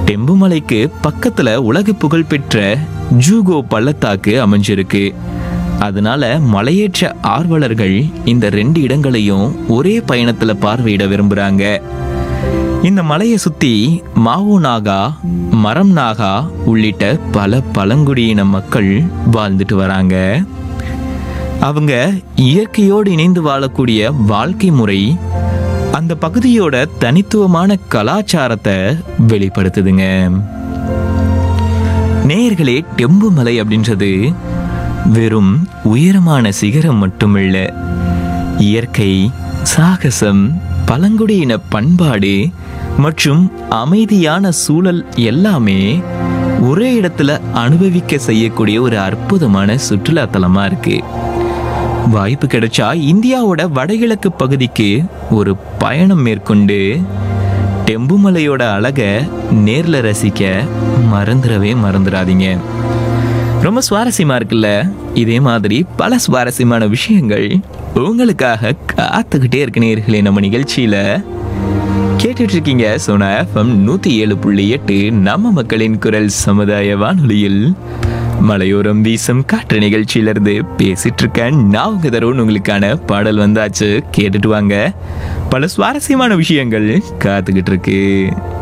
டெம்புமலைக்கு பக்கத்துல உலக புகழ்பெற்ற ஜூகோ பள்ளத்தாக்கு அமைஞ்சிருக்கு அதனால மலையேற்ற ஆர்வலர்கள் இந்த ரெண்டு இடங்களையும் ஒரே பயணத்துல பார்வையிட விரும்புறாங்க இந்த மலையை சுத்தி மாவோ நாகா மரம் நாகா உள்ளிட்ட பல பழங்குடியின மக்கள் வாழ்ந்துட்டு வராங்க அவங்க இயற்கையோடு இணைந்து வாழக்கூடிய வாழ்க்கை முறை அந்த பகுதியோட தனித்துவமான கலாச்சாரத்தை வெளிப்படுத்துதுங்க நேயர்களே டெம்பு மலை அப்படின்றது வெறும் உயரமான சிகரம் மட்டுமில்ல இயற்கை சாகசம் பழங்குடியின பண்பாடு மற்றும் அமைதியான சூழல் எல்லாமே ஒரே இடத்துல அனுபவிக்க செய்யக்கூடிய ஒரு அற்புதமான சுற்றுலா தலமா இருக்கு வாய்ப்பு கிடைச்சா இந்தியாவோட வடகிழக்கு பகுதிக்கு ஒரு பயணம் மேற்கொண்டு டெம்புமலையோட அழகை நேர்ல ரசிக்க மறந்துடவே மறந்துடாதீங்க ரொம்ப சுவாரஸ்யமா இருக்குல்ல இதே மாதிரி பல சுவாரஸ்யமான விஷயங்கள் உங்களுக்காக காத்துக்கிட்டே இருக்கு நேர்களே நம்ம நிகழ்ச்சியில கேட்டுட்டு இருக்கீங்க சோனா எஃப்எம் நூத்தி ஏழு புள்ளி எட்டு நம்ம மக்களின் குரல் சமுதாய வானொலியில் மலையோரம் வீசும் காற்று நிகழ்ச்சியிலிருந்து பேசிட்டு இருக்கேன் நான் உங்க தருண் உங்களுக்கான பாடல் வந்தாச்சு கேட்டுட்டு வாங்க பல சுவாரஸ்யமான விஷயங்கள் காத்துக்கிட்டு இருக்கு